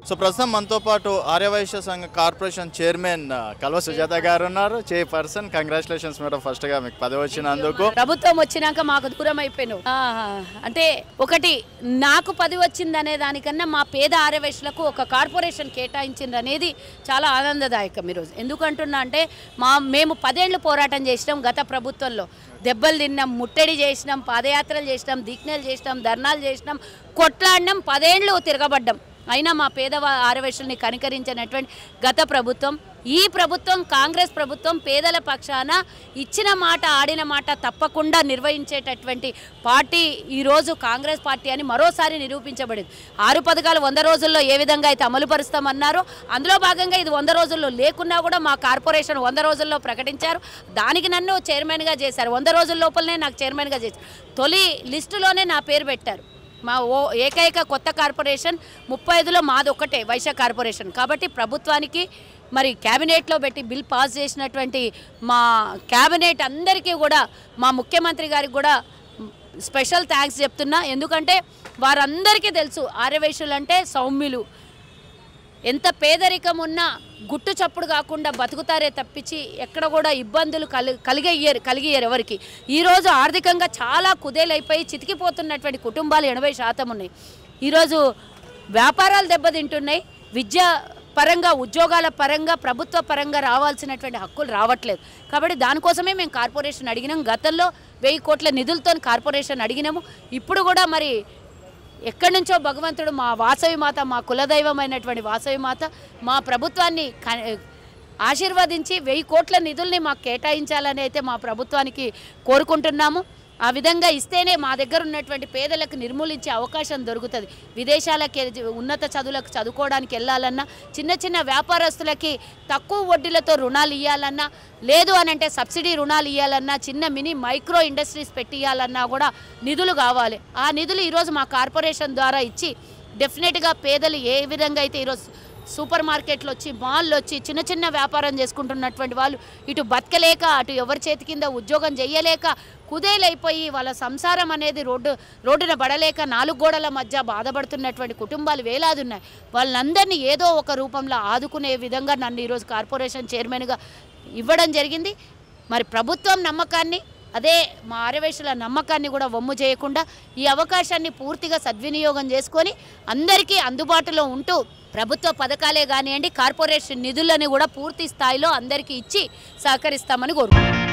So ప్రస్తుతం మనతో పాటు ఆర్యవైశ్య సంఘ కార్పొరేషన్ చైర్మన్ ఆ, కల్వ సుజాత గారు ఉన్నారు చైర్పర్సన్ కంగ్రాచులేషన్స్ మేడం ఫస్ట్ గా మీకు పదవి వచ్చినందుకు ప్రభుత్వం వచ్చినాక మాకు దూరం అయిపోయినావు ఆహా. అంటే ఒకటి నాకు పది వచ్చింది అనే దానికన్నా మా పేద ఆర్యవేశ్లకు ఒక కార్పొరేషన్ కేటాయించింది అనేది చాలా ఆనందదాయకం ఈరోజు ఎందుకంటున్నా అంటే మా మేము పదేళ్ళు పోరాటం చేసినాం గత ప్రభుత్వంలో దెబ్బలు తిన్నాం ముట్టడి చేసినాం పాదయాత్రలు చేసినాం దిక్నెలు చేసినాం ధర్నాలు చేసినాం కొట్లాడినాం పదేళ్ళు తిరగబడ్డాం అయినా మా పేదవా ఆరవేశల్ని కనికరించినటువంటి గత ప్రభుత్వం ఈ ప్రభుత్వం కాంగ్రెస్ ప్రభుత్వం పేదల పక్షాన ఇచ్చిన మాట ఆడిన మాట తప్పకుండా నిర్వహించేటటువంటి పార్టీ ఈరోజు కాంగ్రెస్ పార్టీ అని మరోసారి నిరూపించబడింది ఆరు పథకాలు వంద రోజుల్లో ఏ విధంగా అయితే అమలు పరుస్తామన్నారో అందులో భాగంగా ఇది వంద రోజుల్లో లేకున్నా కూడా మా కార్పొరేషన్ వంద రోజుల్లో ప్రకటించారు దానికి నన్ను చైర్మన్గా చేశారు వంద రోజుల లోపలనే నాకు చైర్మన్గా చేశారు తొలి లిస్టులోనే నా పేరు పెట్టారు మా ఓ ఏకైక కొత్త కార్పొరేషన్ ముప్పై ఐదులో మాది ఒక్కటే వైశ్య కార్పొరేషన్ కాబట్టి ప్రభుత్వానికి మరి క్యాబినెట్లో పెట్టి బిల్ పాస్ చేసినటువంటి మా క్యాబినెట్ అందరికీ కూడా మా ముఖ్యమంత్రి గారికి కూడా స్పెషల్ థ్యాంక్స్ చెప్తున్నా ఎందుకంటే వారందరికీ తెలుసు ఆర్యవైశ్యులు అంటే సౌమ్యులు ఎంత పేదరికం ఉన్నా గుట్టు చప్పుడు కాకుండా బతుకుతారే తప్పించి ఎక్కడ కూడా ఇబ్బందులు కలి కలిగయ్యారు కలిగియ్యారు ఎవరికి ఈరోజు ఆర్థికంగా చాలా కుదేలైపోయి చితికిపోతున్నటువంటి కుటుంబాలు ఎనభై శాతం ఉన్నాయి ఈరోజు వ్యాపారాలు దెబ్బతింటున్నాయి విద్య పరంగా ఉద్యోగాల పరంగా ప్రభుత్వ పరంగా రావాల్సినటువంటి హక్కులు రావట్లేదు కాబట్టి దానికోసమే మేము కార్పొరేషన్ అడిగినాం గతంలో వెయ్యి కోట్ల నిధులతో కార్పొరేషన్ అడిగినాము ఇప్పుడు కూడా మరి ఎక్కడి నుంచో భగవంతుడు మా వాసవి మాత మా కులదైవమైనటువంటి వాసవి మాత మా ప్రభుత్వాన్ని క- ఆశీర్వదించి వెయ్యి కోట్ల నిధుల్ని మాకు కేటాయించాలని అయితే మా ప్రభుత్వానికి కోరుకుంటున్నాము ఆ విధంగా ఇస్తేనే మా దగ్గర ఉన్నటువంటి పేదలకు నిర్మూలించే అవకాశం దొరుకుతుంది విదేశాలకి ఎ- ఉన్నత చదువులకు చదువుకోవడానికి వెళ్ళాలన్నా చిన్న చిన్న వ్యాపారస్తులకి తక్కువ వడ్డీలతో రుణాలు ఇవ్వాలన్నా లేదు అని అంటే సబ్సిడీ రుణాలు ఇవ్వాలన్నా చిన్న మినీ మైక్రో ఇండస్ట్రీస్ పెట్టియాలన్నా కూడా నిధులు కావాలి ఆ నిధులు ఈరోజు మా కార్పొరేషన్ ద్వారా ఇచ్చి డెఫినెట్గా పేదలు ఏ విధంగా అయితే ఈరోజు సూపర్ మార్కెట్లు వచ్చి మాల్లు వచ్చి చిన్న చిన్న వ్యాపారం చేసుకుంటున్నటువంటి వాళ్ళు ఇటు బతకలేక అటు ఎవరి చేతి కింద ఉద్యోగం చేయలేక కుదేలైపోయి వాళ్ళ సంసారం అనేది రోడ్డు రోడ్డున పడలేక నాలుగు గోడల మధ్య బాధపడుతున్నటువంటి కుటుంబాలు వేలాది ఉన్నాయి వాళ్ళందరినీ ఏదో ఒక రూపంలో ఆదుకునే విధంగా నన్ను ఈరోజు కార్పొరేషన్ చైర్మన్గా ఇవ్వడం జరిగింది మరి ప్రభుత్వం నమ్మకాన్ని అదే మా ఆర్యవేశుల నమ్మకాన్ని కూడా వమ్ము చేయకుండా ఈ అవకాశాన్ని పూర్తిగా సద్వినియోగం చేసుకొని అందరికీ అందుబాటులో ఉంటూ ప్రభుత్వ పథకాలే కానివ్వండి కార్పొరేషన్ నిధులను కూడా పూర్తి స్థాయిలో అందరికీ ఇచ్చి సహకరిస్తామని కోరుకుంటున్నాను